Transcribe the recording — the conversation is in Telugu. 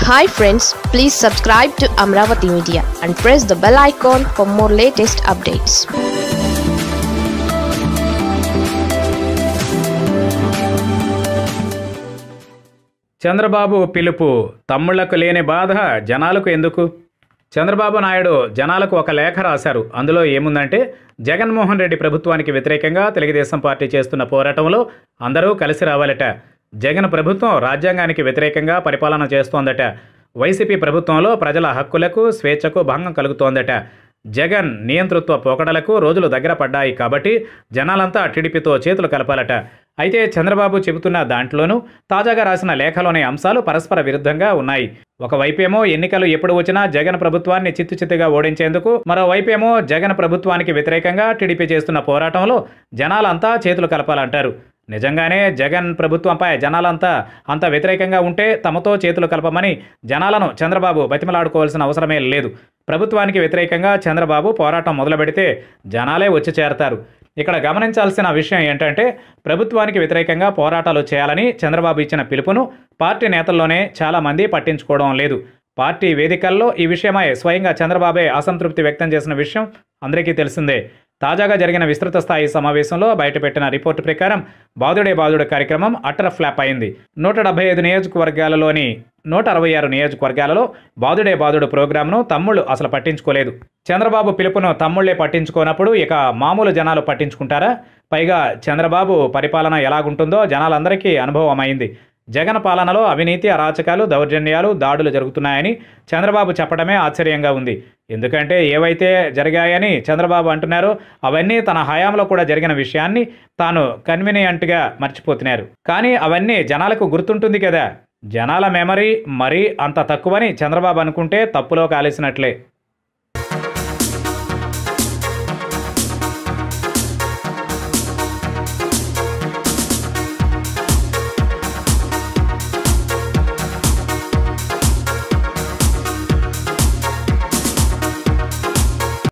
hi friends please subscribe to Amaravati media and press the bell icon for more latest updates Chandrababu పిలుపు తమ్ముళ్లకు లేని బాధ జనాలకు ఎందుకు చంద్రబాబు నాయుడు జనాలకు ఒక లేఖ రాశారు అందులో ఏముందంటే జగన్మోహన్ రెడ్డి ప్రభుత్వానికి వ్యతిరేకంగా తెలుగుదేశం పార్టీ చేస్తున్న పోరాటంలో అందరూ కలిసి రావాలట జగన్ ప్రభుత్వం రాజ్యాంగానికి వ్యతిరేకంగా పరిపాలన చేస్తోందట వైసీపీ ప్రభుత్వంలో ప్రజల హక్కులకు స్వేచ్ఛకు భంగం కలుగుతోందట జగన్ నియంతృత్వ పోకడలకు రోజులు దగ్గర పడ్డాయి కాబట్టి జనాలంతా టీడీపీతో చేతులు కలపాలట అయితే చంద్రబాబు చెబుతున్న దాంట్లోనూ తాజాగా రాసిన లేఖలోని అంశాలు పరస్పర విరుద్ధంగా ఉన్నాయి ఒకవైపేమో ఎన్నికలు ఎప్పుడు వచ్చినా జగన్ ప్రభుత్వాన్ని చిత్తుచిత్తుగా ఓడించేందుకు మరోవైపేమో జగన్ ప్రభుత్వానికి వ్యతిరేకంగా టీడీపీ చేస్తున్న పోరాటంలో జనాలంతా చేతులు కలపాలంటారు నిజంగానే జగన్ ప్రభుత్వంపై జనాలంతా అంత వ్యతిరేకంగా ఉంటే తమతో చేతులు కలపమని జనాలను చంద్రబాబు బతిమలాడుకోవాల్సిన అవసరమే లేదు ప్రభుత్వానికి వ్యతిరేకంగా చంద్రబాబు పోరాటం మొదలుపెడితే జనాలే వచ్చి చేరతారు ఇక్కడ గమనించాల్సిన విషయం ఏంటంటే ప్రభుత్వానికి వ్యతిరేకంగా పోరాటాలు చేయాలని చంద్రబాబు ఇచ్చిన పిలుపును పార్టీ నేతల్లోనే చాలామంది పట్టించుకోవడం లేదు పార్టీ వేదికల్లో ఈ విషయమై స్వయంగా చంద్రబాబే అసంతృప్తి వ్యక్తం చేసిన విషయం అందరికీ తెలిసిందే తాజాగా జరిగిన విస్తృత స్థాయి సమావేశంలో బయటపెట్టిన రిపోర్టు ప్రకారం బాదుడే బాదుడు కార్యక్రమం అటర్ ఫ్లాప్ అయింది నూట డెబ్బై ఐదు నియోజకవర్గాలలోని నూట అరవై ఆరు నియోజకవర్గాలలో బాదుడే బాదుడు ప్రోగ్రాంను తమ్ముళ్ళు అసలు పట్టించుకోలేదు చంద్రబాబు పిలుపును తమ్ముళ్లే పట్టించుకోనప్పుడు ఇక మామూలు జనాలు పట్టించుకుంటారా పైగా చంద్రబాబు పరిపాలన ఎలాగుంటుందో జనాలందరికీ అనుభవం అయింది జగన్ పాలనలో అవినీతి అరాచకాలు దౌర్జన్యాలు దాడులు జరుగుతున్నాయని చంద్రబాబు చెప్పడమే ఆశ్చర్యంగా ఉంది ఎందుకంటే ఏవైతే జరిగాయని చంద్రబాబు అంటున్నారో అవన్నీ తన హయాంలో కూడా జరిగిన విషయాన్ని తాను కన్వీనియంట్గా మర్చిపోతున్నారు కానీ అవన్నీ జనాలకు గుర్తుంటుంది కదా జనాల మెమరీ మరీ అంత తక్కువని చంద్రబాబు అనుకుంటే తప్పులో కాలేసినట్లే